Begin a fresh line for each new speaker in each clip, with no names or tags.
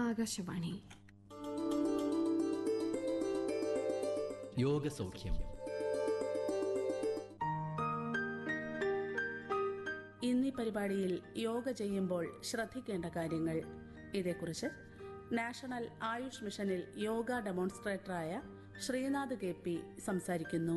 ആകാശവാണി
യോഗസൗഖ്യം
ഇന്നീ പരിപാടിയിൽ യോഗ ചെയ്യുമ്പോൾ ശ്രദ്ധിക്കേണ്ട കാര്യങ്ങൾ ഇതേക്കുറിച്ച് നാഷണൽ ആയുഷ് മിഷനിൽ യോഗ ഡെമോൺസ്ട്രേറ്ററായ ശ്രീനാഥ് കെ പി സംസാരിക്കുന്നു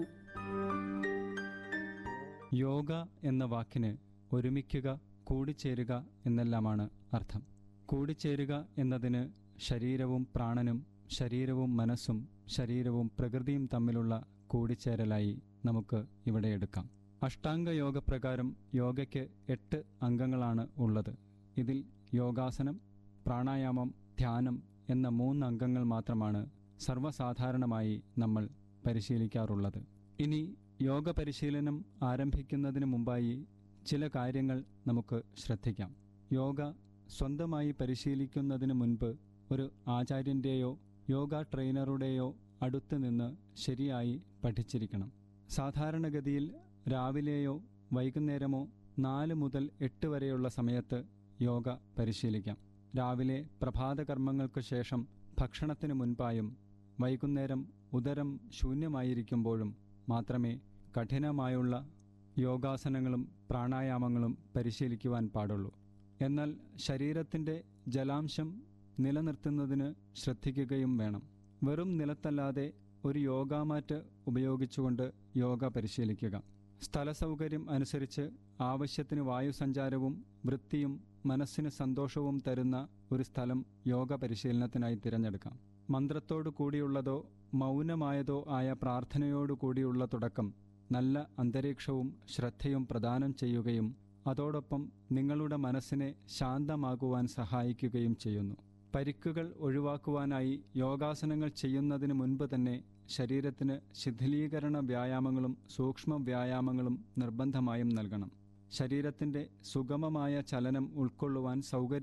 യോഗ എന്ന വാക്കിന് ഒരുമിക്കുക കൂടിച്ചേരുക എന്നെല്ലാമാണ് അർത്ഥം കൂടിച്ചേരുക എന്നതിന് ശരീരവും പ്രാണനും ശരീരവും മനസ്സും ശരീരവും പ്രകൃതിയും തമ്മിലുള്ള കൂടിച്ചേരലായി നമുക്ക് ഇവിടെ എടുക്കാം അഷ്ടാംഗ യോഗ പ്രകാരം യോഗയ്ക്ക് എട്ട് അംഗങ്ങളാണ് ഉള്ളത് ഇതിൽ യോഗാസനം പ്രാണായാമം ധ്യാനം എന്ന മൂന്ന് അംഗങ്ങൾ മാത്രമാണ് സർവ്വസാധാരണമായി നമ്മൾ പരിശീലിക്കാറുള്ളത് ഇനി യോഗ പരിശീലനം ആരംഭിക്കുന്നതിന് മുമ്പായി ചില കാര്യങ്ങൾ നമുക്ക് ശ്രദ്ധിക്കാം യോഗ സ്വന്തമായി പരിശീലിക്കുന്നതിന് മുൻപ് ഒരു ആചാര്യൻ്റെയോ യോഗ ട്രെയിനറുടെയോ അടുത്ത് നിന്ന് ശരിയായി പഠിച്ചിരിക്കണം സാധാരണഗതിയിൽ രാവിലെയോ വൈകുന്നേരമോ നാല് മുതൽ എട്ട് വരെയുള്ള സമയത്ത് യോഗ പരിശീലിക്കാം രാവിലെ പ്രഭാത കർമ്മങ്ങൾക്ക് ശേഷം ഭക്ഷണത്തിന് മുൻപായും വൈകുന്നേരം ഉദരം ശൂന്യമായിരിക്കുമ്പോഴും മാത്രമേ കഠിനമായുള്ള യോഗാസനങ്ങളും പ്രാണായാമങ്ങളും പരിശീലിക്കുവാൻ പാടുള്ളൂ എന്നാൽ ശരീരത്തിൻ്റെ ജലാംശം നിലനിർത്തുന്നതിന് ശ്രദ്ധിക്കുകയും വേണം വെറും നിലത്തല്ലാതെ ഒരു യോഗാമാറ്റ് ഉപയോഗിച്ചുകൊണ്ട് യോഗ പരിശീലിക്കുക സ്ഥലസൗകര്യം അനുസരിച്ച് ആവശ്യത്തിന് വായുസഞ്ചാരവും വൃത്തിയും മനസ്സിന് സന്തോഷവും തരുന്ന ഒരു സ്ഥലം യോഗ പരിശീലനത്തിനായി തിരഞ്ഞെടുക്കാം മന്ത്രത്തോടു കൂടിയുള്ളതോ മൗനമായതോ ആയ പ്രാർത്ഥനയോടു കൂടിയുള്ള തുടക്കം നല്ല അന്തരീക്ഷവും ശ്രദ്ധയും പ്രദാനം ചെയ്യുകയും അതോടൊപ്പം നിങ്ങളുടെ മനസ്സിനെ ശാന്തമാകുവാൻ സഹായിക്കുകയും ചെയ്യുന്നു പരിക്കുകൾ ഒഴിവാക്കുവാനായി യോഗാസനങ്ങൾ ചെയ്യുന്നതിന് മുൻപ് തന്നെ ശരീരത്തിന് ശിഥിലീകരണ വ്യായാമങ്ങളും സൂക്ഷ്മ വ്യായാമങ്ങളും നിർബന്ധമായും നൽകണം ശരീരത്തിന്റെ സുഗമമായ ചലനം ഉൾക്കൊള്ളുവാൻ സൗകര്യം